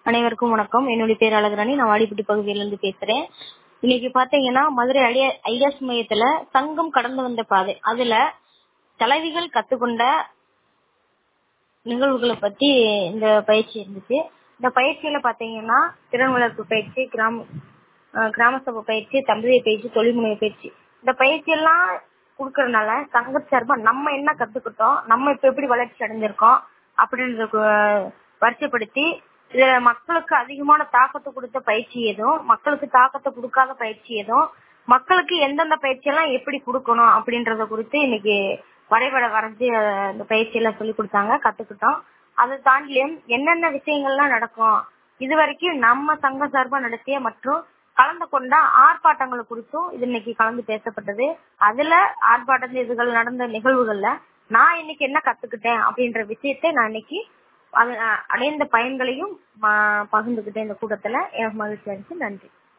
அனைவருக்கும் வணக்கம் என்னுடைய பேர் அழகுராணி நான் வாடிப்பட்டி பகுதியிலிருந்து பேசுறேன் இன்னைக்கு பாத்தீங்கன்னா மதுரை ஐடியா ஐடியாஸ் மையத்துல சங்கம் கடந்து வந்த பாதை அதுல தலைவிகள் கத்துக்கொண்ட நிகழ்வுகளை பத்தி இந்த பயிற்சி இருந்துச்சு இந்த பயிற்சியில பாத்தீங்கன்னா திறன் வளர்ப்பு பயிற்சி கிராம அஹ் கிராம சபை பயிற்சி தம்பிய பயிற்சி தொழில்முனை பயிற்சி இந்த பயிற்சி எல்லாம் கொடுக்கறதுனால சங்க சார்பா நம்ம என்ன கத்துக்கிட்டோம் நம்ம இப்ப எப்படி வளர்ச்சி அடைஞ்சிருக்கோம் அப்படின்றத கு- வரிசைப்படுத்தி இதுல மக்களுக்கு அதிகமான தாக்கத்தை கொடுத்த பயிற்சி எதுவும் மக்களுக்கு தாக்கத்தை கொடுக்காத பயிற்சி எதுவும் மக்களுக்கு எந்தெந்த பயிற்சி எல்லாம் எப்படி கொடுக்கணும் அப்படின்றத குறித்து இன்னைக்கு வரைபட வரைஞ்சு அஹ், இந்த பயிற்சி எல்லாம் சொல்லி கொடுத்தாங்க கத்துக்கிட்டோம் அதை தாண்டியும் என்னென்ன விஷயங்கள்லாம் நடக்கும் இது வரைக்கும் நம்ம சங்க சார்பா நடத்திய மற்றும் கலந்து கொண்ட ஆர்ப்பாட்டங்களை குறித்தும் இது இன்னைக்கு கலந்து பேசப்பட்டது அதுல ஆர்ப்பாட்ட இதுகள் நடந்த நிகழ்வுகள்ல நான் இன்னைக்கு என்ன கத்துக்கிட்டேன் அப்படின்ற விஷயத்தை நான் இன்னைக்கு அது அஹ், அடைந்த பயன்களையும் ம- பகிர்ந்துக்கிட்டேன் இந்த கூட்டத்துல எனக்கு மகிழ்ச்சி அளிச்சு நன்றி